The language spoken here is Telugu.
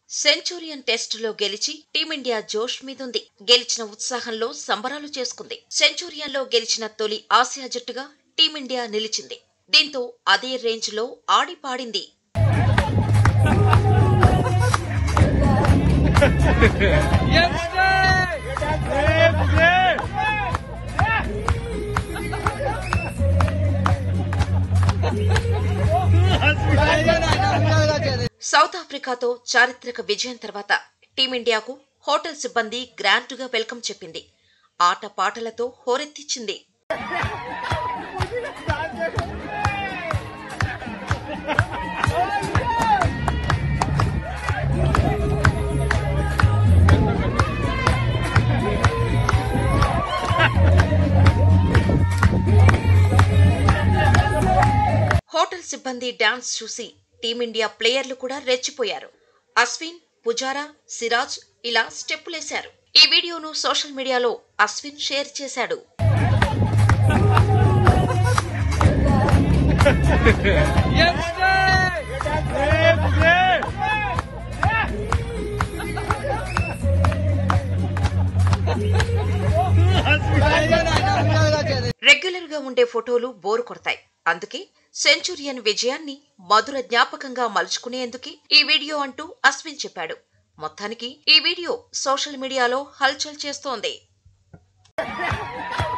సెంచూరియన్ టెస్టులో గెలిచి టీమిండియా జోష్ మీదుంది గెలిచిన ఉత్సాహంలో సంబరాలు చేసుకుంది సెంచూరియన్లో గెలిచిన తొలి ఆసియా జట్టుగా టీమిండియా నిలిచింది దీంతో అదే రేంజ్ లో ఆడి పాడింది సౌత్ ఆఫ్రికాతో చారిత్రక విజయం తర్వాత టీమిండియాకు హోటల్ సిబ్బంది గ్రాండ్ గా వెల్కమ్ చెప్పింది ఆట పాటలతో హోరెత్తిచ్చింది హోటల్ సిబ్బంది డాన్స్ చూసి టీమిండియా ప్లేయర్లు కూడా రెచ్చిపోయారు అశ్విన్ పుజారా సిరాజ్ ఇలా స్టెప్పులేశారు ఈ వీడియోను సోషల్ మీడియాలో అశ్విన్ షేర్ చేశాడు రెగ్యులర్ గా ఉండే ఫోటోలు బోరు కొడతాయి అందుకే సెంచురియన్ విజయాన్ని మధుర జ్ఞాపకంగా మలుచుకునేందుకే ఈ వీడియో అంటూ అశ్విన్ చెప్పాడు మొత్తానికి ఈ వీడియో సోషల్ మీడియాలో హల్చల్ చేస్తోంది